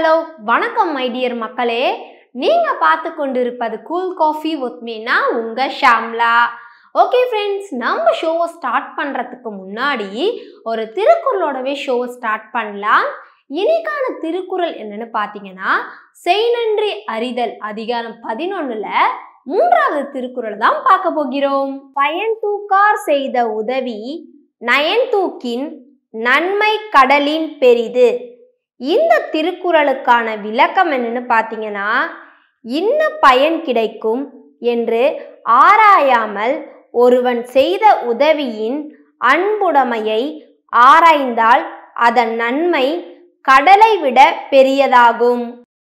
hello வணக்கம் my dear மக்களே நீங்க பார்த்து கொண்டிருப்பது கூல் காஃபி வித் மீனா உங்க ஷாம்லா ஓகே ஃப்ரெண்ட்ஸ் நம்ம ஷோவை ஸ்டார்ட் பண்றதுக்கு முன்னாடி ஒரு திருக்குறளோடவே ஷோவை ஸ்டார்ட் பண்ணலாம் இன்னைக்கான திருக்குறள் என்னன்னு பார்த்தீங்கன்னா செய்நன்றி அறிதல் அதிகாரம் பதினொன்னுல மூன்றாவது திருக்குறள் தான் பார்க்க போகிறோம் பயன் தூக்கார் செய்த உதவி நயன் தூக்கின் நன்மை கடலின் பெரிது இந்த திருக்குறளுக்கான விளக்கம் என்னன்னு பார்த்தீங்கன்னா இன்ன பயன் கிடைக்கும் என்று ஆராயாமல் ஒருவன் செய்த உதவியின் அன்புடைமையை ஆராய்ந்தால் அதன் நன்மை கடலை விட பெரியதாகும்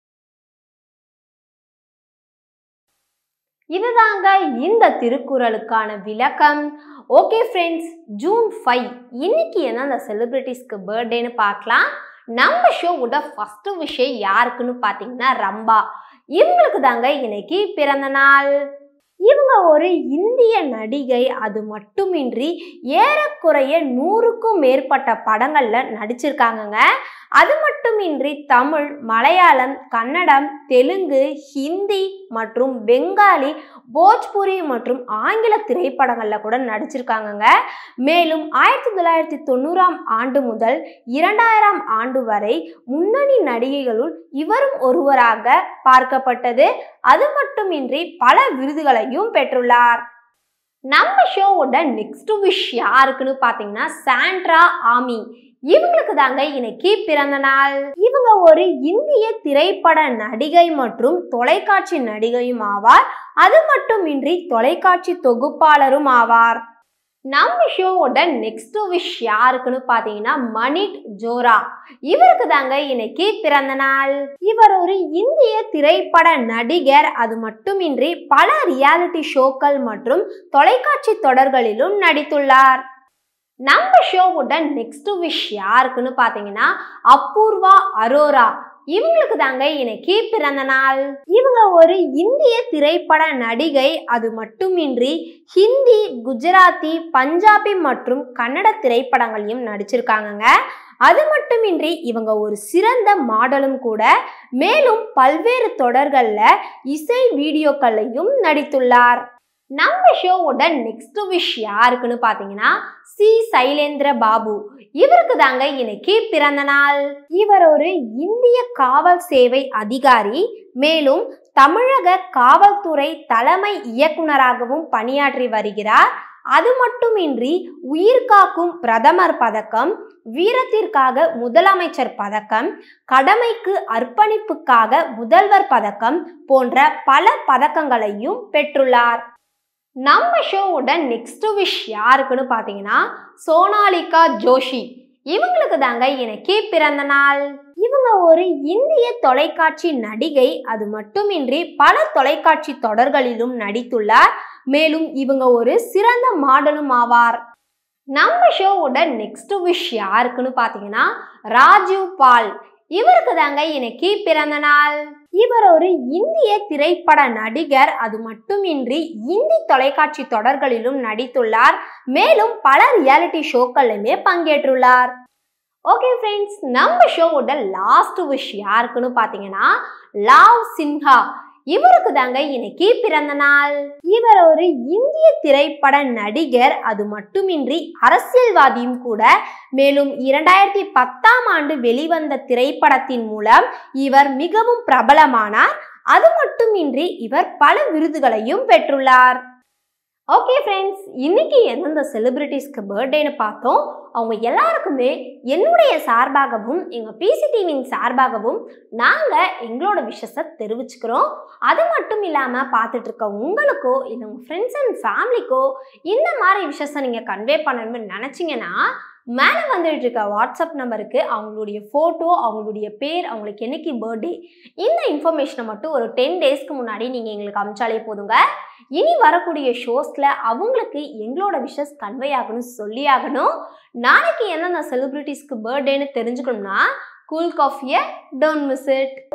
இதுதாங்க இந்த திருக்குறளுக்கான விளக்கம் ஓகே ஃப்ரெண்ட்ஸ் ஜூன் ஃபைவ் இன்னைக்கு என்ன அந்த செலிபிரிட்டிஸ்க்கு பர்த்டேன்னு பார்க்கலாம் நம்ம ஷோவோட ஃபஸ்ட்டு விஷயம் யாருக்குன்னு பார்த்தீங்கன்னா ரம்பா இவங்களுக்கு தாங்க இன்னைக்கு பிறந்த நாள் இவங்க ஒரு இந்திய நடிகை அது மட்டுமின்றி ஏறக்குறைய நூறுக்கும் மேற்பட்ட படங்கள்ல நடிச்சிருக்காங்கங்க அது மட்டுமின்றி தமிழ் மலையாளம் கன்னடம் தெலுங்கு ஹிந்தி மற்றும் பெங்காலி போஜ்புரி மற்றும் ஆங்கில திரைப்படங்களில் கூட நடிச்சிருக்காங்கங்க மேலும் ஆயிரத்தி தொள்ளாயிரத்தி தொண்ணூறாம் ஆண்டு முதல் இரண்டாயிரம் ஆண்டு வரை முன்னணி நடிகைகளுள் இவரும் ஒருவராக பார்க்கப்பட்டது அது மட்டுமின்றி பல விருதுகளையும் பெற்றுள்ளார் நம்ம ஷோவோட நெக்ஸ்ட் விஷ் யாருக்குன்னு பார்த்தீங்கன்னா சாண்ட்ரா ஆமி இவங்களுக்கு தாங்க இன்னைக்கு பிறந்த நாள் இவங்க ஒரு இந்திய திரைப்பட நடிகை மற்றும் தொலைக்காட்சி நடிகையும் ஆவார் அது மட்டுமின்றி தொலைக்காட்சி தொகுப்பாளரும் ஆவார் நம்ம ஷோவோட நெக்ஸ்ட் விஷ் யாருக்குன்னு பார்த்தீங்கன்னா மணிட் ஜோரா இவருக்கு தாங்க இன்னைக்கு பிறந்த நாள் இவர் ஒரு இந்திய திரைப்பட நடிகர் அது மட்டுமின்றி பல ரியாலிட்டி ஷோக்கள் மற்றும் தொலைக்காட்சி தொடர்களிலும் நடித்துள்ளார் நம்ம ஷோவோட நெக்ஸ்ட் விஷ் யாருக்குன்னு பார்த்தீங்கன்னா அபூர்வா அரோரா இவங்களுக்கு தாங்க இன்னைக்கு பிறந்த நாள் இவங்க ஒரு இந்திய திரைப்பட நடிகை அது மட்டுமின்றி ஹிந்தி குஜராத்தி பஞ்சாபி மற்றும் கன்னட திரைப்படங்களையும் நடிச்சிருக்காங்கங்க அது மட்டுமின்றி இவங்க ஒரு சிறந்த மாடலும் கூட மேலும் பல்வேறு தொடர்களில் இசை வீடியோக்களையும் நடித்துள்ளார் நம்ம ஷோவோட நெக்ஸ்ட் விஷ் யாருக்குன்னு பார்த்தீங்கன்னா சி சைலேந்திர பாபு இவருக்கு தாங்க இன்னைக்கு பிறந்த நாள் இவர் ஒரு இந்திய காவல் சேவை அதிகாரி மேலும் தமிழக காவல்துறை தலைமை இயக்குனராகவும் பணியாற்றி வருகிறார் அது மட்டுமின்றி உயிர்காக்கும் பிரதமர் பதக்கம் வீரத்திற்காக முதலமைச்சர் பதக்கம் கடமைக்கு அர்ப்பணிப்புக்காக முதல்வர் பதக்கம் போன்ற பல பதக்கங்களையும் பெற்றுள்ளார் நம்ம ஷோவோட நெக்ஸ்ட் விஷ் யாருக்குன்னு பார்த்தீங்கன்னா சோனாலிகா ஜோஷி இவங்களுக்கு தாங்க இன்னைக்கு பிறந்த நாள் இவங்க ஒரு இந்திய தொலைக்காட்சி நடிகை அது மட்டுமின்றி பல தொலைக்காட்சி தொடர்களிலும் நடித்துள்ளார் மேலும் இவங்க ஒரு சிறந்த மாடலும் ஆவார் நம்ம ஷோவோட நெக்ஸ்ட் விஷ் யாருக்குன்னு பார்த்தீங்கன்னா ராஜீவ் பால் இவருக்கு தாங்க இன்னைக்கு பிறந்த நாள் இவர் ஒரு இந்திய திரைப்பட நடிகர் அது மட்டுமின்றி இந்தி தொலைக்காட்சி தொடர்களிலும் நடித்துள்ளார் மேலும் பல ரியாலிட்டி ஷோக்கள்லையுமே பங்கேற்றுள்ளார் ஓகே ஃப்ரெண்ட்ஸ் நம்ம ஷோவோட லாஸ்ட் விஷ் யாருக்குன்னு பார்த்தீங்கன்னா லாவ் சின்ஹா இவருக்கு தாங்க இன்னைக்கு பிறந்த நாள் இவர் ஒரு இந்திய திரைப்பட நடிகர் அது மட்டுமின்றி அரசியல்வாதியும் கூட மேலும் இரண்டாயிரத்தி பத்தாம் ஆண்டு வெளிவந்த திரைப்படத்தின் மூலம் இவர் மிகவும் பிரபலமானார் அது மட்டுமின்றி இவர் பல விருதுகளையும் பெற்றுள்ளார் ஓகே ஃப்ரெண்ட்ஸ் இன்னைக்கு எந்தெந்த செலிபிரிட்டிஸ்க்கு பர்த்டேன்னு பார்த்தோம் அவங்க எல்லாருக்குமே என்னுடைய சார்பாகவும் எங்கள் பிசிடிவியின் சார்பாகவும் நாங்கள் எங்களோட விஷஸை தெரிவிச்சுக்கிறோம் அது மட்டும் இல்லாமல் பார்த்துட்டு இருக்க உங்களுக்கோ இல்லை உங்கள் ஃப்ரெண்ட்ஸ் அண்ட் ஃபேமிலிக்கோ இந்த மாதிரி விஷஸை நீங்கள் கன்வே பண்ணணும்னு நினச்சிங்கன்னா மேலே வந்துட்டு இருக்க வாட்ஸ்அப் நம்பருக்கு அவங்களுடைய ஃபோட்டோ அவங்களுடைய பேர் அவங்களுக்கு என்னைக்கு பர்த்டே இந்த இன்ஃபர்மேஷனை மட்டும் ஒரு டென் டேஸ்க்கு முன்னாடி நீங்கள் எங்களுக்கு அமிச்சாலே போதுங்க இனி வரக்கூடிய ஷோஸில் அவங்களுக்கு எங்களோட விஷஸ் கன்வே ஆகணும் சொல்லி ஆகணும் நாளைக்கு என்னென்ன செலிப்ரிட்டிஸ்க்கு பர்த்டேன்னு தெரிஞ்சுக்கணும்னா கூல் காஃபியை டோன்ட் மிஸ் இட்